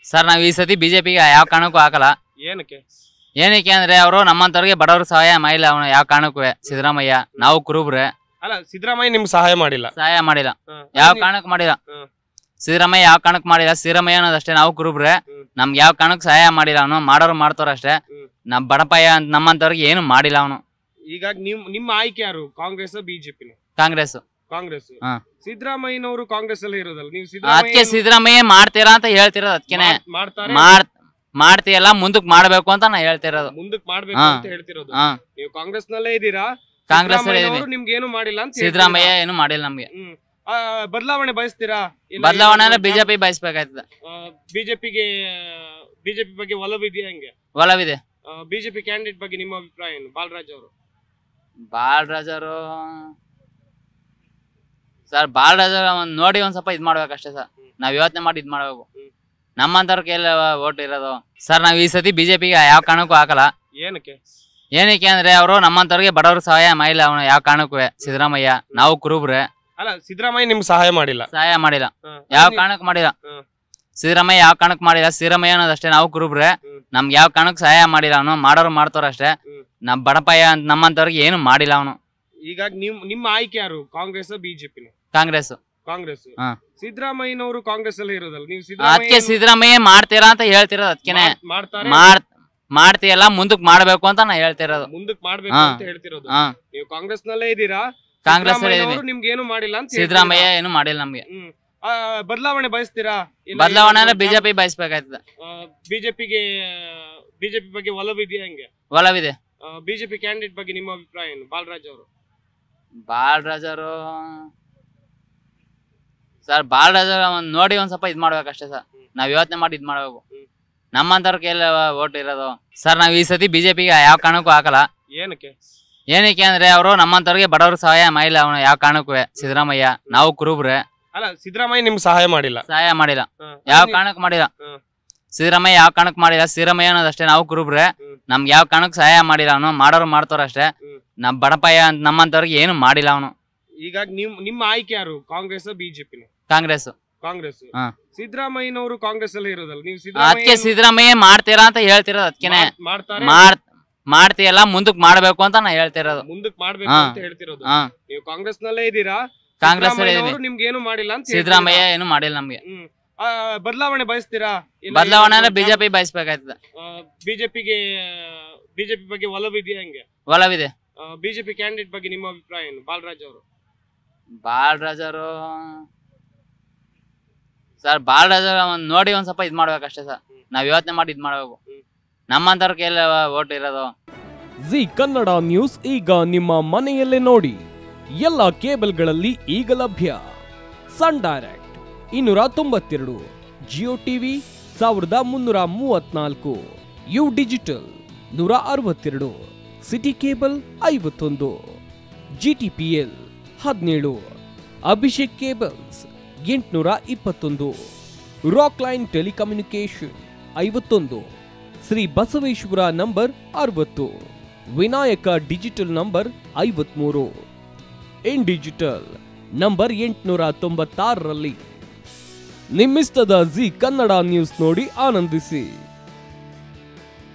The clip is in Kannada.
ಸರ್ ನಾವು ಈ ಸತಿ ಬಿಜೆಪಿಗೆ ಯಾವ ಕಾರಣಕ್ಕೂ ಹಾಕಲ್ಲ ಏನಕ್ಕೆ ಏನಕ್ಕೆ ಅಂದ್ರೆ ಅವರು ನಮ್ಮಂತವ್ರಿಗೆ ಬಡವ್ರಿಗೆ ಸಹಾಯ ಮಾಡಿಲ್ಲ ಅವನು ಯಾವ ಕಾರಣಕ್ಕೂ ಸಿದ್ದರಾಮಯ್ಯ ನಾವು ಕುರುಬ್ರೆ ಅಲ್ಲ ಸಿದ್ದರಾಮಯ್ಯ ನಿಮ್ಗೆ ಸಹಾಯ ಮಾಡಿಲ್ಲ ಸಹಾಯ ಮಾಡಿಲ್ಲ ಹ. ಯಾವ ನೀ- ಕಾರಣಕ್ಕೂ ಮಾಡಿಲ್ಲ ಹ್ಮ್. ಸಿದ್ದರಾಮಯ್ಯ ಯಾವ ಕಾರಣಕ್ಕೂ ಮಾಡಿಲ್ಲ ಸಿದ್ದರಾಮಯ್ಯ ಅನ್ನೋದಷ್ಟೇ ನಾವು ಕುರುಬ್ರೆ ಹ್ಮ್. ನಮ್ಗೆ ಯಾವ ಕಾರಣಕ್ಕೂ ಸಹಾಯ ಮಾಡಿಲ್ಲ ಅವನು ಮಾಡೋರು ಮಾಡ್ತಾರ ಅಷ್ಟೇ ಹ್ಮ್. ನಮ್ ಬಡಪಯ್ಯ ಅಂತ ನಮ್ಮಂತವ್ರಿಗೆ ಏನು ಮಾಡಿಲ್ಲ ಅವನು ಈಗ ನಿಮ್ ನಿಮ್ಮ ಆಯ್ಕೆ ಯಾರು ಕಾಂಗ್ರೆಸ್ ಬಿಜೆಪಿ ಕಾಂಗ್ರೆಸ್ ಕಾಂಗ್ರೆಸ್ ಹಾ. ಸಿದ್ದರಾಮಯ್ಯನವರು ಕಾಂಗ್ರೆಸ್ ಅಲ್ಲೇ ಇರೋದಲ್ಲ ನೀವು ಅದಕ್ಕೆ ಸಿದ್ದರಾಮಯ್ಯ ಸಿದ್ದರಾಮಯ್ಯ ಮಾಡ್ತೀರಾ ಅಂತ ಹೇಳ್ತಿರೋದು ಅದಕ್ಕೇನೆ ಮಾಡ್ತಾರೆ ಮಾಡ್ ಮಾಡ್ತೀಯಲ್ಲ ಮುಂದಕ್ ಮಾಡ್ಬೇಕು ಅಂತ ನಾ ಹೇಳ್ತಿರೋದು ಮುಂದಕ್ ಮಾಡ್ಬೇಕು ಹಾ. ಅಂತ ಹೇಳ್ತಿರೋದು ಹಾ ನೀವು ಕಾಂಗ್ರೆಸ್ ನಲ್ಲೇ ಇದ್ದೀರಾ ಕಾಂಗ್ರೆಸ್ ಸಿದ್ದರಾಮಯ್ಯನವರು ನಿಮ್ಗೆ ಏನು ಮಾಡಿಲ್ಲ ಅಂತ ಸಿದ್ದರಾಮಯ್ಯ ಏನು ಮಾಡಿಲ್ಲ ನಮ್ಗೆ ಹೇಳ್ತೀರಾ? ಹ್ಮ್ ಆ, ಬದಲಾವಣೆ ಬಯಸ್ತೀರಾ ಬದಲಾವಣೆ ಬಿಜೆಪಿ ಬಯಸ್ಬೇಕಾಯ್ತದ ಬಿಜೆಪಿಗೆ ಬಿಜೆಪಿ ಬಗ್ಗೆ ಒಲವಿದೆಯಾ ಹಂಗೆ ಒಲವಿದೆ ಬಿಜೆಪಿ ಕ್ಯಾಂಡಿಡೇಟ್ ಬಗ್ಗೆ ನಿಮ್ಮ ಅಭಿಪ್ರಾಯ ಏನು ಬಾಲರಾಜ್ ಅವರು ಬಾಲರಾಜ್ ಅವರು ಸರ್ ಬಾಲರಾಜ್ ಒಂದ್ ನೋಡಿ ಒಂದ್ ಸ್ವಲ್ಪ ಇದ್ ಮಾಡ್ಬೇಕಷ್ಟೇ ಸರ್ ಹ್ಮ್. ನಾವ್ ಯೋಚನೆ ಮಾಡಿ ಇದ್ ಮಾಡ್ಬೇಕು ಹ್ಮ್. ನಮ್ಮಂತವ್ರ ಕೈಯಲ್ಲಿ ಓಟ್ ಇರೋದು ಸರ್ ನಾವ್ ಈ ಸತಿ ಬಿಜೆಪಿಗೆ ಯಾವ ಕಾರಣಕ್ಕೂ ಹಾಕಲ್ಲ ಏನಕ್ಕೆ ಏನಕ್ಕೆ ಅಂದ್ರೆ ಅವರು ನಮ್ಮಂತವ್ರಿಗೆ ಬಡವ್ರಿಗೆ ಸಹಾಯ ಮಾಡಿಲ್ಲ ಅವನು ಯಾವ ಕಾರಣಕ್ಕೂ ಸಿದ್ದರಾಮಯ್ಯ ನಾವು ಕುರುಬ್ರೆ ಅಲ್ಲ ಸಿದ್ದರಾಮಯ್ಯ ನಿಮ್ಗೆ ಸಹಾಯ ಮಾಡಿಲ್ಲ ಸಹಾಯ ಮಾಡಿಲ್ಲ ಹಾ. ಯಾವ ನೀ- ಕಾರಣಕ್ಕೂ ಮಾಡಿಲ್ಲ ಹ್ಮ್. ಸಿದ್ದರಾಮಯ್ಯ ಯಾವ ಕಾರಣಕ್ಕೂ ಮಾಡಿಲ್ಲ ಸಿದ್ದರಾಮಯ್ಯ ಅನ್ನೋದಷ್ಟೇ ನಾವು ಕುರುಬ್ರೆ ಹ್ಮ್. ನಮ್ಗೆ ಯಾವ ಕಾರಣಕ್ಕೂ ಸಹಾಯ ಮಾಡಿಲ್ಲ ಅವನು ಮಾಡೋರು ಮಾಡ್ತಾರ ಅಷ್ಟೇ ಹ್ಮ್. ನಮ್ ಬಡಪಯ್ಯ ಅಂತ ನಮ್ಮಂತವ್ರಿಗೆ ಏನು ಮಾಡಿಲ್ಲ ಅವನು ಈಗ ನಿಮ್ ನಿಮ್ಮ ಆಯ್ಕೆ ಯಾರು ಕಾಂಗ್ರೆಸ್ ಬಿಜೆಪಿ ಕಾಂಗ್ರೆಸ್ ಕಾಂಗ್ರೆಸ್ ಹಾ. ಸಿದ್ದರಾಮಯ್ಯನವರು ಕಾಂಗ್ರೆಸ್ ಅಲ್ಲೇ ಇರೋದಲ್ಲ ನೀವು ಅದಕ್ಕೆ ಸಿದ್ದರಾಮಯ್ಯ ಸಿದ್ದರಾಮಯ್ಯ ಮಾಡ್ತೀರಾ ಅಂತ ಹೇಳ್ತಿರೋದು ಅದಕ್ಕೇನೆ ಮಾಡ್ತಾರೆ ಮಾಡ್ ಮಾಡ್ತೀಯಲ್ಲ ಮುಂದಕ್ ಮಾಡ್ಬೇಕು ಅಂತ ನಾ ಹೇಳ್ತಿರೋದು ಮುಂದಕ್ ಮಾಡ್ಬೇಕು ಹಾ. ಅಂತ ಹೇಳ್ತಿರೋದು ಹಾ ನೀವು ಕಾಂಗ್ರೆಸ್ ನಲ್ಲೇ ಇದ್ದೀರಾ ಕಾಂಗ್ರೆಸ್ ಸಿದ್ದರಾಮಯ್ಯನವರು ನಿಮ್ಗೆ ಏನು ಮಾಡಿಲ್ಲ ಅಂತ ಸಿದ್ದರಾಮಯ್ಯ ಏನು ಮಾಡಿಲ್ಲ ನಮ್ಗೆ ಹೇಳ್ತೀರಾ? ಹ್ಮ್ ಆ, ಬದಲಾವಣೆ ಬಯಸ್ತೀರಾ ಬದಲಾವಣೆ ಅಂದ್ರೆ ಬಿಜೆಪಿ ಬಯಸ್ಬೇಕಾಯ್ತದ ಬಿಜೆಪಿಗೆ ಬಿಜೆಪಿ ಬಗ್ಗೆ ಒಲವಿದೆಯಾ ಹಂಗೆ ಒಲವಿದೆ ಬಿಜೆಪಿ ಕ್ಯಾಂಡಿಡೇಟ್ ಬಗ್ಗೆ ನಿಮ್ಮ ಅಭಿಪ್ರಾಯ ಏನು ಬಾಲರಾಜ್ ಅವರು ಬಾಲರಾಜ್ ಅವರು ಸರ್ ಬಾಲರಾಜ್ ಒಂದ್ ನೋಡಿ ಒಂದ್ ಸ್ವಲ್ಪ ಇದ್ ಮಾಡ್ಬೇಕಷ್ಟೇ ಸರ್ ಹ್ಮ್. ನಾವ್ ಯೋಚನೆ ಮಾಡಿ ಇದ್ ಮಾಡ್ಬೇಕು ಹ್ಮ್. ನಮ್ಮಂತವ್ರ ಕೈಯಲ್ಲಿ ಓಟ್ ಇರೋದು ಸರ್ ನಾವ್ ಈ ಸತಿ ಬಿಜೆಪಿಗೆ ಯಾವ ಕಾರಣಕ್ಕೂ ಹಾಕಲ್ಲ ಏನಕ್ಕೆ ಏನಕ್ಕೆ ಅಂದ್ರೆ ಅವರು ನಮ್ಮಂತವ್ರಿಗೆ ಬಡವ್ರಿಗೆ ಸಹಾಯ ಮಾಡಿಲ್ಲ ಅವನು ಯಾವ ಕಾರಣಕ್ಕೂ ಸಿದ್ದರಾಮಯ್ಯ ನಾವು ಕುರುಬ್ರೆ ಅಲ್ಲ ಸಿದ್ದರಾಮಯ್ಯ ನಿಮ್ಗೆ ಸಹಾಯ ಮಾಡಿಲ್ಲ ಸಹಾಯ ಮಾಡಿಲ್ಲ ಹಾ. ಯಾವ ನೀ- ಕಾರಣಕ್ಕೂ ಮಾಡಿಲ್ಲ ಹ್ಮ್. ಸಿದ್ದರಾಮಯ್ಯ ಯಾವ ಕಾರಣಕ್ಕೂ ಮಾಡಿಲ್ಲ ಸಿದ್ದರಾಮಯ್ಯ ಅನ್ನೋದಷ್ಟೇ ನಾವು ಕುರುಬ್ರೆ ಹ್ಮ್. ನಮ್ಗೆ ಯಾವ ಕಾರಣಕ್ಕೂ ಸಹಾಯ ಮಾಡಿಲ್ಲ ಅವನು ಮಾಡೋರು ಮಾಡ್ತಾರ ಅಷ್ಟೇ ಹ್ಮ್. ನಮ್ ಬಡಪಯ್ಯ ಅಂತ ನಮ್ಮಂತವ್ರಿಗೆ ಏನು ಮಾಡಿಲ್ಲ ಅವನು ಈಗ ನಿಮ್ ನಿಮ್ಮ ಆಯ್ಕೆ ಯಾರು ಕಾಂಗ್ರೆಸ್ ಬಿಜೆಪಿ ಕಾಂಗ್ರೆಸ್ ಕಾಂಗ್ರೆಸ್ ಹಾ. ಸಿದ್ದರಾಮಯ್ಯನವರು ಕಾಂಗ್ರೆಸ್ ಅಲ್ಲೇ ಇರೋದಲ್ಲ ನೀವು ಅದಕ್ಕೆ ಸಿದ್ದರಾಮಯ್ಯ ಸಿದ್ದರಾಮಯ್ಯ ಮಾಡ್ತೀರಾ ಅಂತ ಹೇಳ್ತಿರೋದು ಅದಕ್ಕೇನೆ ಮಾಡ್ತಾರೆ ಮಾಡ್ ಮಾಡ್ತೀಯಲ್ಲ ಮುಂದಕ್ ಮಾಡ್ಬೇಕು ಅಂತ ನಾ ಹೇಳ್ತಿರೋದು ಮುಂದಕ್ ಮಾಡ್ಬೇಕು ಹಾ. ಅಂತ ಹೇಳ್ತಿರೋದು ಹಾ ನೀವು ಕಾಂಗ್ರೆಸ್ ನಲ್ಲೇ ಇದ್ದೀರಾ ಕಾಂಗ್ರೆಸ್ ಸಿದ್ದರಾಮಯ್ಯನವರು ನಿಮ್ಗೆ ಏನು ಮಾಡಿಲ್ಲ ಅಂತ ಸಿದ್ದರಾಮಯ್ಯ ಏನು ಮಾಡಿಲ್ಲ ನಮ್ಗೆ ಹೇಳ್ತೀರಾ? ಹ್ಮ್ ಆ, ಬದಲಾವಣೆ ಬಯಸ್ತೀರಾ ಬದಲಾವಣೆ ಅಂದ್ರೆ ಬಿಜೆಪಿ ಬಯಸ್ಬೇಕಾಯ್ತದ ಬಿಜೆಪಿಗೆ ಬಿಜೆಪಿ ಬಗ್ಗೆ ಒಲವಿದೆಯಾ ಹಂಗೆ ಒಲವಿದೆ ಬಿಜೆಪಿ ಕ್ಯಾಂಡಿಡೇಟ್ ಬಗ್ಗೆ ನಿಮ್ಮ ಅಭಿಪ್ರಾಯ ಏನು ಬಾಲರಾಜ್ ಅವರು ಬಾಲರಾಜ್ ಅವರು ಸರ್ ಬಾಲರಾಜ್ ಒಂದ್ ನೋಡಿ ಒಂದ್ ಸ್ವಲ್ಪ ಇದ್ ಮಾಡ್ಬೇಕಷ್ಟೇ ಸರ್ ನಾವ್ ಯೋಚನೆ ಮಾಡಿ ಇದ್ ಮಾಡ್ಬೇಕು ಹ್ಮ್. ನಮ್ಮಂತವ್ರ ಕೈಯಲ್ಲಿ ಓಟ್ ಇರೋದು ಜಿ ಕನ್ನಡ ನ್ಯೂಸ್ ಈಗ ನಿಮ್ಮ ಮನೆಯಲ್ಲೇ ನೋಡಿ ಎಲ್ಲ ಕೇಬಲ್ಗಳಲ್ಲಿ ಈಗ ಲಭ್ಯ ಸನ್ ಡೈರೆಕ್ಟ್ ಇನ್ನೂರ ತೊಂಬತ್ತೆರಡು ಜಿಯೋ ಟಿವಿ ಸಾವಿರದ ಮುನ್ನೂರ ಮೂವತ್ನಾಲ್ಕು ಯು ಡಿಜಿಟಲ್ ನೂರ ಅರವತ್ತೆರಡು ಸಿಟಿ ಕೇಬಲ್ ಐವತ್ತೊಂದು ಜಿ ಟಿ ಪಿ ಎಲ್ ಹದಿನೇಳು ಅಭಿಷೇಕ್ ಕೇಬಲ್ಸ್ ಎಂಟುನೂರ ಇಪ್ಪತ್ತೊಂದು ರಾಕ್ ಲೈನ್ ಟೆಲಿಕಮ್ಯುನಿಕೇಶನ್ ಐವತ್ತೊಂದು ಶ್ರೀ ಬಸವೇಶ್ವರ ನಂಬರ್ ಅರವತ್ತು ವಿನಾಯಕ ಡಿಜಿಟಲ್ ನಂಬರ್ ಐವತ್ಮೂರು ಇನ್ ಡಿಜಿಟಲ್ ನಂಬರ್ ಎಂಟುನೂರ ತೊಂಬತ್ತಾರರಲ್ಲಿ ನಿಮ್ಮಿಸ್ತದ ಜಿ ಕನ್ನಡ ನ್ಯೂಸ್ ನೋಡಿ ಆನಂದಿಸಿ